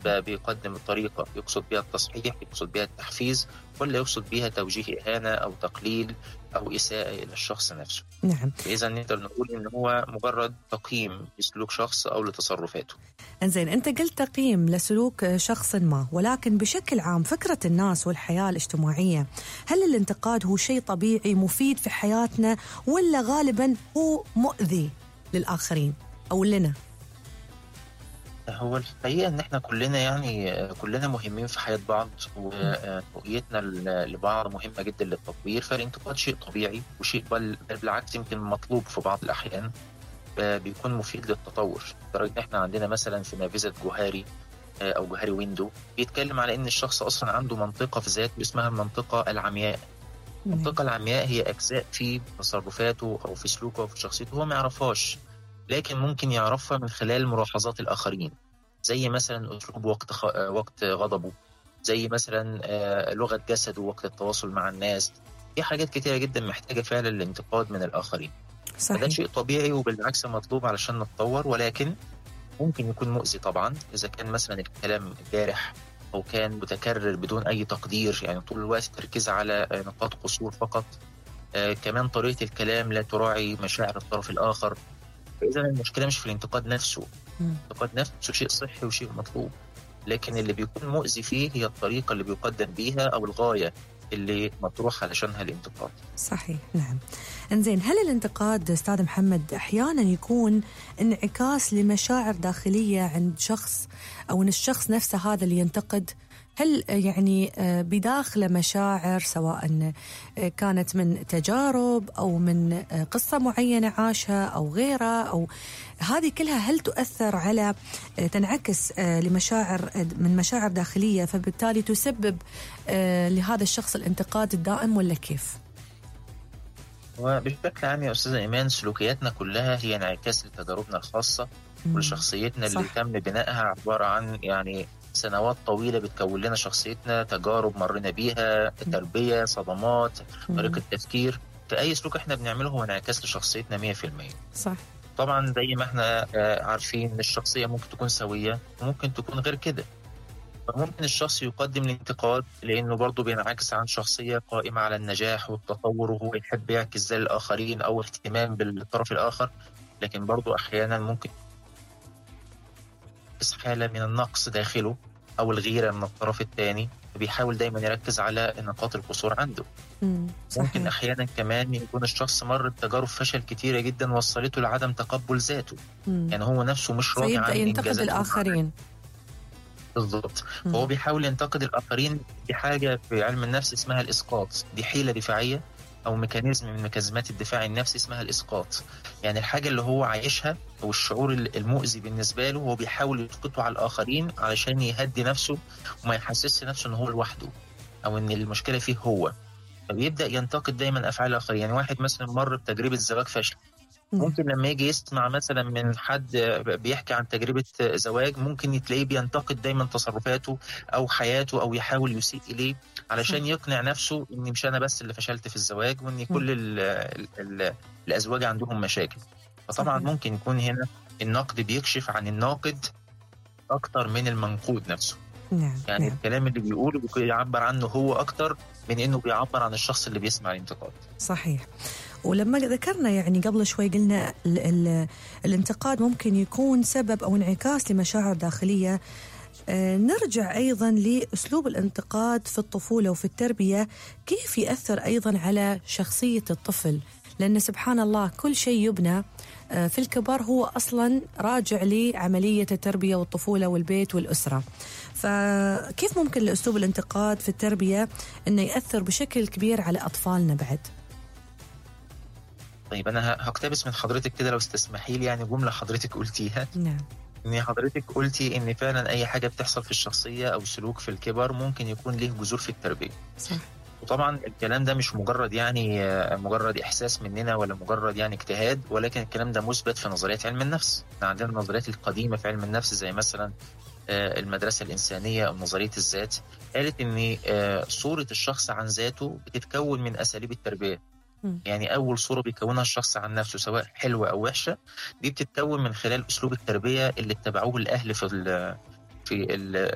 بقى بيقدم الطريقة يقصد بها التصحيح يقصد بها التحفيز ولا يقصد بها توجيه إهانة أو تقليل أو إساءة إلى الشخص نفسه نعم فإذا نقدر نقول إن هو مجرد تقييم لسلوك شخص أو لتصرفاته انزين انت قلت تقييم لسلوك شخص ما ولكن بشكل عام فكره الناس والحياه الاجتماعيه هل الانتقاد هو شيء طبيعي مفيد في حياتنا ولا غالبا هو مؤذي للاخرين او لنا هو الحقيقة إن إحنا كلنا يعني آه، كلنا مهمين في حياة بعض ورؤيتنا ل- لبعض مهمة جدا للتطوير فالانتقاد شيء طبيعي وشيء بل بل بالعكس يمكن مطلوب في بعض الأحيان آه، بيكون مفيد للتطور لدرجة إن إحنا عندنا مثلا في نافذة جوهري آه، أو جوهري ويندو بيتكلم على إن الشخص أصلا عنده منطقة في ذاته اسمها المنطقة العمياء المنطقة العمياء هي أجزاء في تصرفاته أو في سلوكه أو في شخصيته هو ما يعرفهاش لكن ممكن يعرفها من خلال ملاحظات الآخرين زي مثلا أسلوب وقت خ... آه، وقت غضبه زي مثلا آه، لغة جسده وقت التواصل مع الناس في حاجات كتيرة جدا محتاجة فعلا الانتقاد من الآخرين فده صحيح شيء طبيعي وبالعكس مطلوب علشان نتطور ولكن ممكن يكون مؤذي طبعا إذا كان مثلا الكلام جارح أو كان متكرر بدون أي تقدير يعني طول الوقت تركيز على آه، نقاط قصور فقط آه، كمان طريقة الكلام لا تراعي مشاعر الطرف الآخر فإذا المشكلة مش في الانتقاد نفسه مم. الانتقاد نفسه شيء صحي وشيء مطلوب لكن اللي بيكون مؤذي فيه هي الطريقة اللي بيقدم بيها أو الغاية اللي مطروح علشانها الانتقاد صحيح نعم انزين هل الانتقاد استاذ محمد احيانا يكون انعكاس لمشاعر داخليه عند شخص او ان الشخص نفسه هذا اللي ينتقد هل آه، يعني آه، بداخله مشاعر سواء آه، كانت من تجارب او من آه، قصه معينه عاشها او غيرها او هذه كلها هل تؤثر على آه، تنعكس آه، لمشاعر آه، من مشاعر داخليه فبالتالي تسبب آه، لهذا الشخص الانتقاد الدائم ولا كيف؟ وبشكل عام يا أستاذة إيمان سلوكياتنا كلها هي انعكاس لتجاربنا الخاصة مم. ولشخصيتنا اللي صح. تم بنائها عبارة عن يعني سنوات طويلة بتكون لنا شخصيتنا تجارب مرينا بيها تربية صدمات مم. طريقة تفكير فأي سلوك احنا بنعمله هو انعكاس لشخصيتنا 100% صح طبعا زي ما احنا آه، عارفين ان الشخصيه ممكن تكون سويه وممكن تكون غير كده فممكن الشخص يقدم الانتقاد لانه برضه بينعكس عن شخصيه قائمه على النجاح والتطور وهو يحب يعكس ده للاخرين او اهتمام بالطرف الاخر لكن برضه احيانا ممكن يحس حاله من النقص داخله او الغيره من الطرف الثاني فبيحاول دايما يركز على نقاط القصور عنده مم. ممكن صحيح احيانا كمان يكون الشخص مر بتجارب فشل كتيره جدا وصلته لعدم تقبل ذاته مم. يعني هو نفسه مش راضي عن فيبدا ينتقد إنجازاته الاخرين بالظبط مم. فهو بيحاول ينتقد الاخرين دي حاجه في علم النفس اسمها الاسقاط دي حيله دفاعيه او ميكانيزم من ميكانيزمات الدفاع النفسي اسمها الاسقاط يعني الحاجه اللي هو عايشها او الشعور المؤذي بالنسبه له هو بيحاول يسقطه على الاخرين علشان يهدي نفسه وما يحسسش نفسه ان هو لوحده او ان المشكله فيه هو فبيبدا ينتقد دايما افعال الاخرين يعني واحد مثلا مر بتجربه زواج فشل مم. ممكن لما يجي يسمع مثلا من حد بيحكي عن تجربة زواج ممكن تلاقيه بينتقد دايما تصرفاته أو حياته أو يحاول يسيء إليه علشان يقنع نفسه إن مش أنا بس اللي فشلت في الزواج وإن كل ال ال ال الأزواج عندهم مشاكل فطبعا صحيح. ممكن يكون هنا النقد بيكشف عن الناقد أكتر من المنقود نفسه نعم يعني نعم الكلام اللي بيقوله بيعبر عنه هو أكتر من إنه بيعبر عن الشخص اللي بيسمع الانتقاد صحيح ولما ذكرنا يعني قبل شوي قلنا ال ال الانتقاد ممكن يكون سبب او انعكاس لمشاعر داخليه آه، نرجع ايضا لاسلوب الانتقاد في الطفوله وفي التربيه كيف ياثر ايضا على شخصيه الطفل لان سبحان الله كل شيء يبنى آه، في الكبر هو اصلا راجع لعمليه التربيه والطفوله والبيت والاسره. فكيف ممكن لاسلوب الانتقاد في التربيه انه ياثر بشكل كبير على اطفالنا بعد؟ طيب أنا ه- هقتبس من حضرتك كده لو استسمحي لي يعني جملة حضرتك قلتيها نعم ان حضرتك قلتي ان فعلا اي حاجه بتحصل في الشخصيه او سلوك في الكبر ممكن يكون ليه جذور في التربيه صح وطبعا الكلام ده مش مجرد يعني آه، مجرد احساس مننا ولا مجرد يعني اجتهاد ولكن الكلام ده مثبت في نظريات علم النفس احنا عندنا النظريات القديمه في علم النفس زي مثلا آه، المدرسه الانسانيه او نظريه الذات قالت ان آه، صوره الشخص عن ذاته بتتكون من اساليب التربيه مم. يعني اول صوره بيكونها الشخص عن نفسه سواء حلوه او وحشه دي بتتكون من خلال اسلوب التربيه اللي اتبعوه الاهل في ال في ال